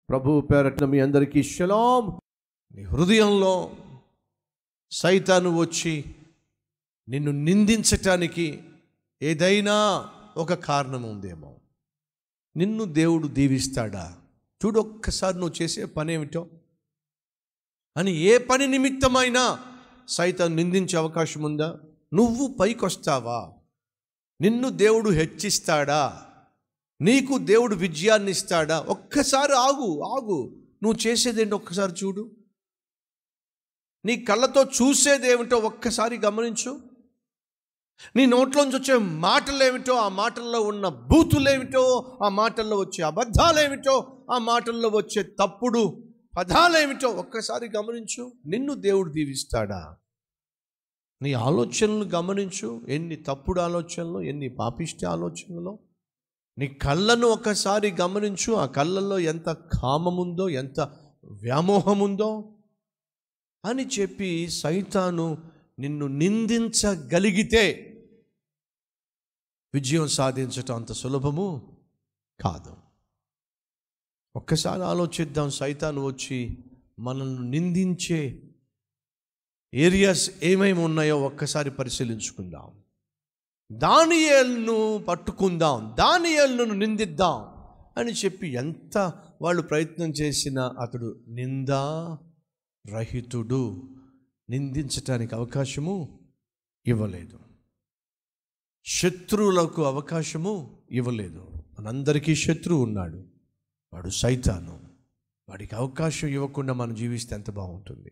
ప్రభు పేరట్న మీ అందరికీ షలాం నీ హృదయంలో సైతాను వచ్చి నిన్ను నిందించటానికి ఏదైనా ఒక కారణం ఉందేమో నిన్ను దేవుడు దీవిస్తాడా చూడు ఒక్కసారి నువ్వు చేసే పని ఏమిటో అని ఏ పని నిమిత్తమైనా సైతం నిందించే అవకాశం ఉందా నువ్వు పైకొస్తావా నిన్ను దేవుడు హెచ్చిస్తాడా నీకు దేవుడు విజయాన్ని ఇస్తాడా ఒక్కసారి ఆగు ఆగు నువ్వు చేసేదేంటి ఒక్కసారి చూడు నీ కళ్ళతో చూసేదేమిటో ఒక్కసారి గమనించు నీ నోట్లోంచి వచ్చే మాటలేమిటో ఆ మాటల్లో ఉన్న బూతులేమిటో ఆ మాటల్లో వచ్చే అబద్ధాలేమిటో ఆ మాటల్లో వచ్చే తప్పుడు పదాలేమిటో ఒక్కసారి గమనించు నిన్ను దేవుడు దీవిస్తాడా నీ ఆలోచనలు గమనించు ఎన్ని తప్పుడు ఆలోచనలు ఎన్ని పాపిష్టి ఆలోచనలు నీ కళ్ళను ఒకసారి గమనించు ఆ కళ్ళల్లో ఎంత కామముందో ఎంత వ్యామోహముందో అని చెప్పి సైతాను నిన్ను నిందించగలిగితే విజయం సాధించటం అంత సులభము కాదు ఒక్కసారి ఆలోచిద్దాం సైతాను వచ్చి మనల్ని నిందించే ఏరియాస్ ఏమేమి ఉన్నాయో ఒక్కసారి పరిశీలించుకుందాం దానియేల్ను పట్టుకుందాం దానియేల్ను నిందిద్దాం అని చెప్పి ఎంత వాళ్ళు ప్రయత్నం చేసినా అతడు నిందా రహితుడు నిందించటానికి అవకాశము ఇవ్వలేదు శత్రువులకు అవకాశము ఇవ్వలేదు మనందరికీ శత్రువు ఉన్నాడు వాడు సైతాను వాడికి అవకాశం ఇవ్వకుండా మనం జీవిస్తే ఎంత బాగుంటుంది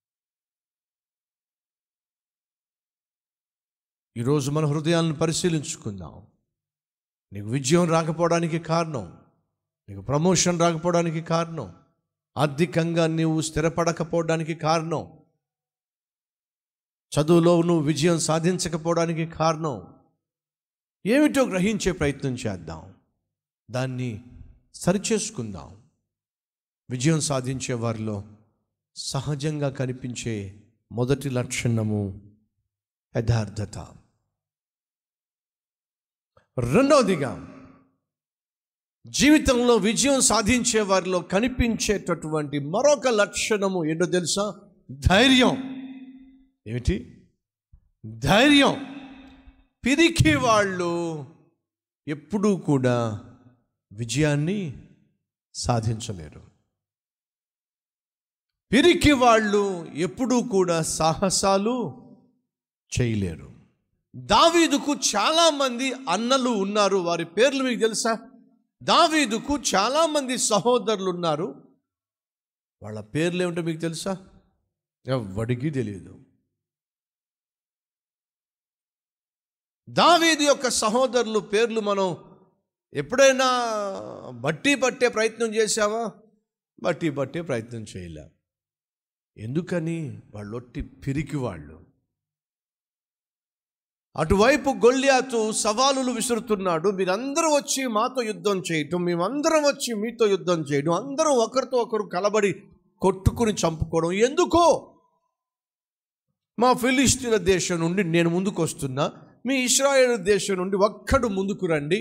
ఈరోజు మన హృదయాలను పరిశీలించుకుందాం నీకు విజయం రాకపోవడానికి కారణం నీకు ప్రమోషన్ రాకపోవడానికి కారణం ఆర్థికంగా నీవు స్థిరపడకపోవడానికి కారణం చదువులో నువ్వు విజయం సాధించకపోవడానికి కారణం ఏమిటో గ్రహించే ప్రయత్నం చేద్దాం దాన్ని సరిచేసుకుందాం విజయం సాధించే వారిలో సహజంగా కనిపించే మొదటి లక్షణము యథార్థత రెండవదిగా జీవితంలో విజయం సాధించే వారిలో కనిపించేటటువంటి మరొక లక్షణము ఏంటో తెలుసా ధైర్యం ఏమిటి ధైర్యం పిరికి వాళ్ళు ఎప్పుడూ కూడా విజయాన్ని సాధించలేరు పిరికి వాళ్ళు ఎప్పుడూ కూడా సాహసాలు చేయలేరు దావీదుకు చాలామంది అన్నలు ఉన్నారు వారి పేర్లు మీకు తెలుసా దావీదుకు చాలామంది సహోదరులు ఉన్నారు వాళ్ళ పేర్లు ఏమిటో మీకు తెలుసా ఎవ్వడికి తెలియదు దావీదు యొక్క సహోదరులు పేర్లు మనం ఎప్పుడైనా బట్టి పట్టే ప్రయత్నం చేశావా బట్టి పట్టే ప్రయత్నం చేయలే ఎందుకని వాళ్ళు ఒట్టి పిరికి వాళ్ళు అటువైపు గొల్లియాతు సవాలులు విసురుతున్నాడు మీరందరూ వచ్చి మాతో యుద్ధం చేయటం మేమందరం వచ్చి మీతో యుద్ధం చేయడం అందరం ఒకరితో ఒకరు కలబడి కొట్టుకుని చంపుకోవడం ఎందుకో మా ఫిలిస్తీన్ల దేశం నుండి నేను ముందుకు వస్తున్నా మీ ఇస్రాయేల్ దేశం నుండి ఒక్కడు ముందుకు రండి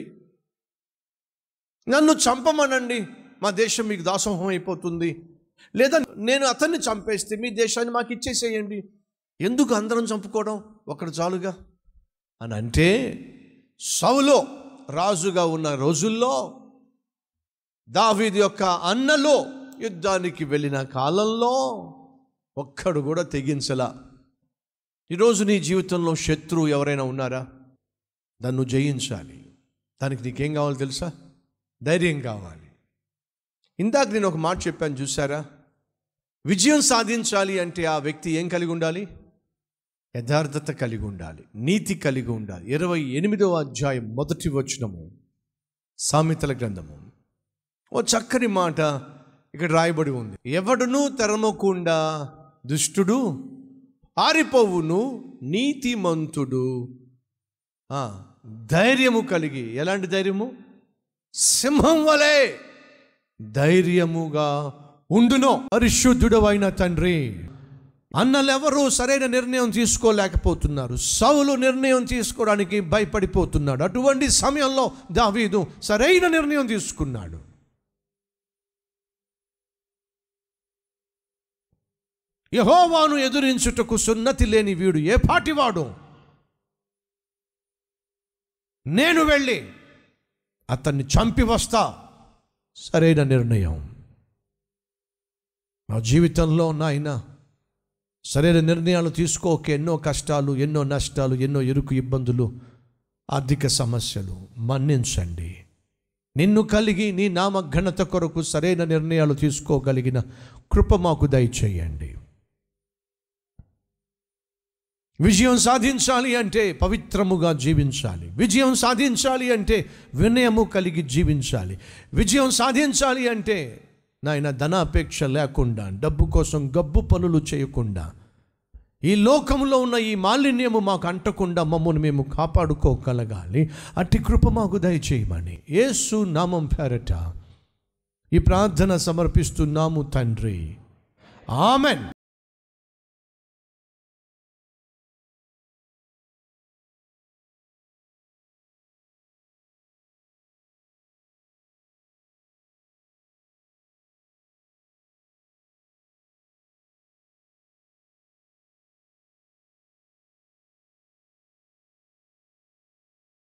నన్ను చంపమనండి మా దేశం మీకు దాసోహం అయిపోతుంది లేదా నేను అతన్ని చంపేస్తే మీ దేశాన్ని మాకు ఇచ్చేసేయండి ఎందుకు అందరం చంపుకోవడం ఒకడు చాలుగా అని అంటే సౌలో రాజుగా ఉన్న రోజుల్లో దావీది యొక్క అన్నలో యుద్ధానికి వెళ్ళిన కాలంలో ఒక్కడు కూడా తెగించలా ఈరోజు నీ జీవితంలో శత్రువు ఎవరైనా ఉన్నారా దాన్ని నువ్వు జయించాలి దానికి నీకేం కావాలో తెలుసా ధైర్యం కావాలి ఇందాక నేను ఒక మాట చెప్పాను చూసారా విజయం సాధించాలి అంటే ఆ వ్యక్తి ఏం కలిగి ఉండాలి యథార్థత కలిగి ఉండాలి నీతి కలిగి ఉండాలి ఇరవై ఎనిమిదవ అధ్యాయం మొదటి వచనము సామెతల గ్రంథము ఓ చక్కని మాట ఇక్కడ రాయబడి ఉంది ఎవడును తెరమకుండా దుష్టుడు పారిపోవును నీతిమంతుడు ఆ, ధైర్యము కలిగి ఎలాంటి ధైర్యము సింహం వలె ధైర్యముగా ఉండును పరిశుద్ధుడు అయిన తండ్రి అన్నలెవరూ సరైన నిర్ణయం తీసుకోలేకపోతున్నారు సౌలు నిర్ణయం తీసుకోవడానికి భయపడిపోతున్నాడు అటువంటి సమయంలో దావీదు సరైన నిర్ణయం తీసుకున్నాడు యహోవాను ఎదురించుటకు సున్నతి లేని వీడు ఏ పాటివాడు నేను వెళ్ళి అతన్ని చంపి వస్తా సరైన నిర్ణయం నా జీవితంలో నాయన సరైన నిర్ణయాలు తీసుకోక ఎన్నో కష్టాలు ఎన్నో నష్టాలు ఎన్నో ఇరుకు ఇబ్బందులు ఆర్థిక సమస్యలు మన్నించండి నిన్ను కలిగి నీ నామ ఘనత కొరకు సరైన నిర్ణయాలు తీసుకోగలిగిన కృప మాకు దయచేయండి విజయం సాధించాలి అంటే పవిత్రముగా జీవించాలి విజయం సాధించాలి అంటే వినయము కలిగి జీవించాలి విజయం సాధించాలి అంటే నాయన ధనాపేక్ష లేకుండా డబ్బు కోసం గబ్బు పనులు చేయకుండా ఈ లోకంలో ఉన్న ఈ మాలిన్యము మాకు అంటకుండా మమ్మల్ని మేము కాపాడుకోగలగాలి అట్టి కృప మాకు దయచేయమని యేసు నామం పేరట ఈ ప్రార్థన సమర్పిస్తున్నాము తండ్రి ఆమెన్